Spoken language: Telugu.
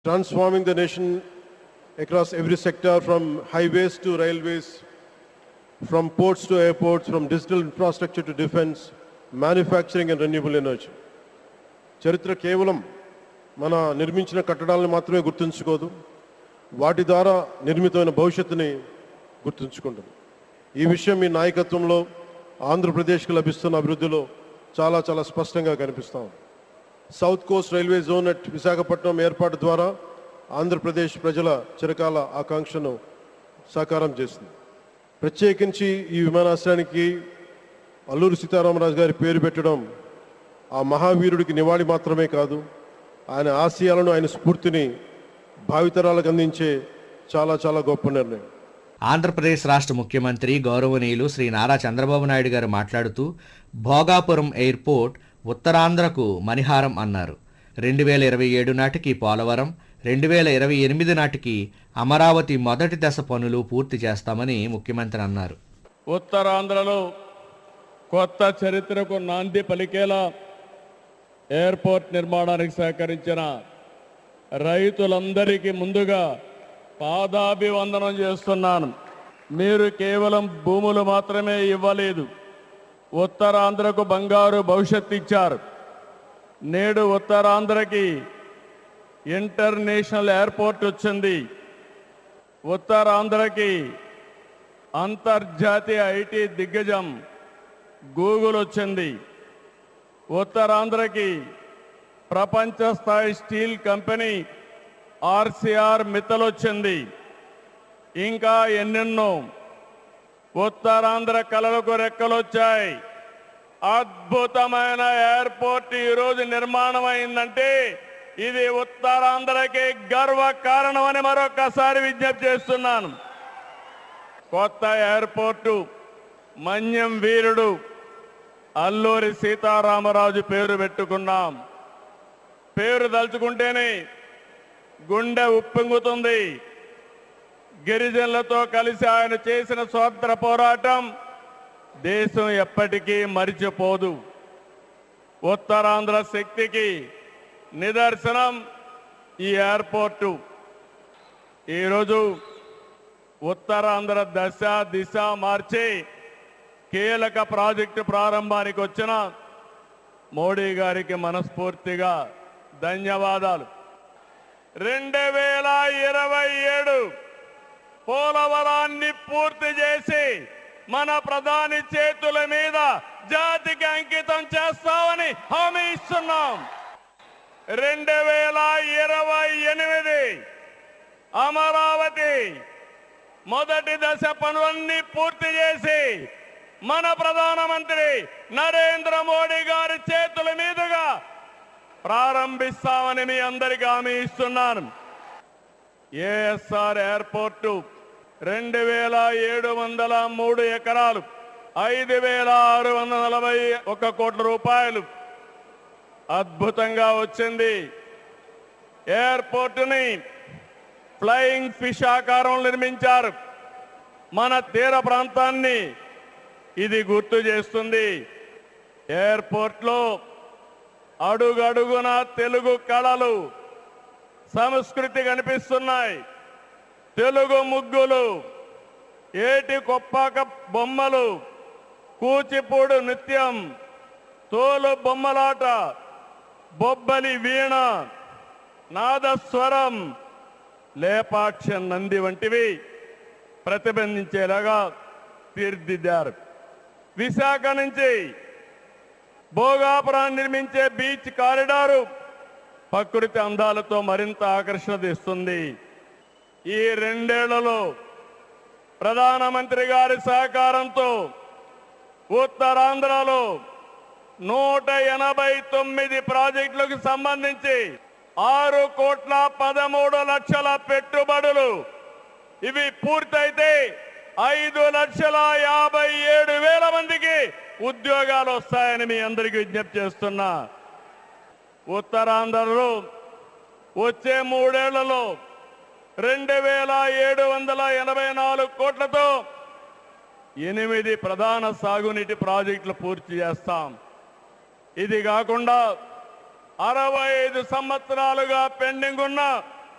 transforming the nation across every sector from highways to railways, from ports to airports, from digital infrastructure to defense, manufacturing and renewable energy. చరిత్ర కేవలం మన నిర్మించిన కట్టడాలను మాత్రమే గుర్తుంచుకోదు వాటి ద్వారా నిర్మితమైన భవిష్యత్తుని గుర్తుంచుకుంటుంది ఈ విషయం మీ నాయకత్వంలో ఆంధ్రప్రదేశ్కి లభిస్తున్న అభివృద్ధిలో చాలా చాలా స్పష్టంగా కనిపిస్తా ఉంది south coast railway zone at Visakhapatnam ఏర్పాటు ద్వారా ఆంధ్రప్రదేశ్ ప్రజల చిరకాల ఆకాంక్షను సాకారం చేసింది ప్రత్యేకించి ఈ విమానాశ్రయానికి అల్లూరి సీతారామరాజు గారి పేరు పెట్టడం ఆ మహావీరుడికి నివాళి మాత్రమే కాదు ఆయన ఆశయాలను ఆయన స్ఫూర్తిని భావితరాలకు అందించే చాలా చాలా గొప్ప నిర్ణయం ఆంధ్రప్రదేశ్ రాష్ట్ర ముఖ్యమంత్రి గౌరవనీయులు శ్రీ నారా చంద్రబాబు నాయుడు గారు మాట్లాడుతూ భోగాపురం ఎయిర్పోర్ట్ ఉత్తరాంధ్రకు మణిహారం అన్నారు రెండు వేల ఇరవై ఏడు నాటికి పోలవరం రెండు వేల ఇరవై ఎనిమిది నాటికి అమరావతి మొదటి దశ పనులు పూర్తి చేస్తామని ముఖ్యమంత్రి అన్నారు ఉత్తరాంధ్రలో కొత్త చరిత్రకు నాంది పలికేలా ఎయిర్పోర్ట్ నిర్మాణానికి సహకరించిన రైతులందరికీ ముందుగా పాదాభివందనం చేస్తున్నాను మీరు కేవలం భూములు మాత్రమే ఇవ్వలేదు ఉత్తరాంధ్రకు బంగారు భవిష్యత్తు ఇచ్చారు నేడు ఉత్తరాంధ్రకి ఇంటర్నేషనల్ ఎయిర్పోర్ట్ వచ్చింది ఉత్తరాంధ్రకి అంతర్జాతీయ ఐటీ దిగ్గజం గూగుల్ వచ్చింది ఉత్తరాంధ్రకి ప్రపంచ స్థాయి స్టీల్ కంపెనీ ఆర్సిఆర్ మిత్తల్ వచ్చింది ఇంకా ఎన్నెన్నో ఉత్తరాంధ్ర కళలకు రెక్కలొచ్చాయి అద్భుతమైన ఎయిర్పోర్ట్ ఈరోజు నిర్మాణం అయిందంటే ఇది ఉత్తరాంధ్రకి గర్వ కారణమని మరొకసారి విజ్ఞప్తి చేస్తున్నాను కొత్త ఎయిర్పోర్టు మన్యం వీరుడు అల్లూరి సీతారామరాజు పేరు పెట్టుకున్నాం పేరు దలుచుకుంటేనే గుండె ఉప్పొంగుతుంది గిరిజనులతో కలిసి ఆయన చేసిన స్వాతంత్ర పోరాటం దేశం ఎప్పటికీ మరిచిపోదు ఉత్తరాంధ్ర శక్తికి నిదర్శనం ఈ ఎయిర్పోర్టు ఈరోజు ఉత్తరాంధ్ర దశ దిశ మార్చి కీలక ప్రాజెక్టు ప్రారంభానికి వచ్చిన మోడీ గారికి మనస్ఫూర్తిగా ధన్యవాదాలు రెండు వేల ఇరవై ఏడు పోలవరాన్ని పూర్తి చేసి మన ప్రధాని చేతుల మీద జాతికి అంకితం చేస్తామని హామీ ఇస్తున్నాం రెండు వేల ఇరవై ఎనిమిది అమరావతి మొదటి దశ పనులన్నీ పూర్తి చేసి మన ప్రధానమంత్రి నరేంద్ర మోడీ గారి చేతుల మీదుగా ప్రారంభిస్తామని మీ అందరికీ హామీ ఇస్తున్నాను ఏఎస్ఆర్ ఎయిర్పోర్టు రెండు వేల ఏడు వందల మూడు ఎకరాలు ఐదు వేల ఆరు వందల నలభై ఒక కోట్ల రూపాయలు అద్భుతంగా వచ్చింది ఎయిర్పోర్టుని ఫ్లయింగ్ ఫిష్ ఆకారంలో నిర్మించారు మన తీర ప్రాంతాన్ని ఇది గుర్తు చేస్తుంది ఎయిర్పోర్ట్లో అడుగడుగున తెలుగు కళలు సంస్కృతి కనిపిస్తున్నాయి తెలుగు ముగ్గులు ఏటి కొప్పాక బొమ్మలు కూచిపూడు నృత్యం తోలు బొమ్మలాట బొబ్బలి వీణ నాదస్వరం లేపాక్ష నంది వంటివి ప్రతిబంధించేలాగా తీర్చిదిద్దారు విశాఖ నుంచి భోగాపురాన్ని నిర్మించే బీచ్ కారిడారు ప్రకృతి అందాలతో మరింత ఆకర్షణ తెస్తుంది ఈ రెండేళ్లలో ప్రధానమంత్రి గారి సహకారంతో ఉత్తరాంధ్రలో నూట ఎనభై తొమ్మిది ప్రాజెక్టులకు సంబంధించి ఆరు కోట్ల పదమూడు లక్షల పెట్టుబడులు ఇవి పూర్తయితే ఐదు లక్షల యాభై ఏడు వేల మందికి ఉద్యోగాలు వస్తాయని మీ అందరికీ విజ్ఞప్తి చేస్తున్నా ఉత్తరాంధ్రలో వచ్చే మూడేళ్లలో రెండు వేల ఏడు వందల ఎనభై నాలుగు కోట్లతో ఎనిమిది ప్రధాన సాగునీటి ప్రాజెక్టులు పూర్తి చేస్తాం ఇది కాకుండా అరవై ఐదు సంవత్సరాలుగా పెండింగ్ ఉన్న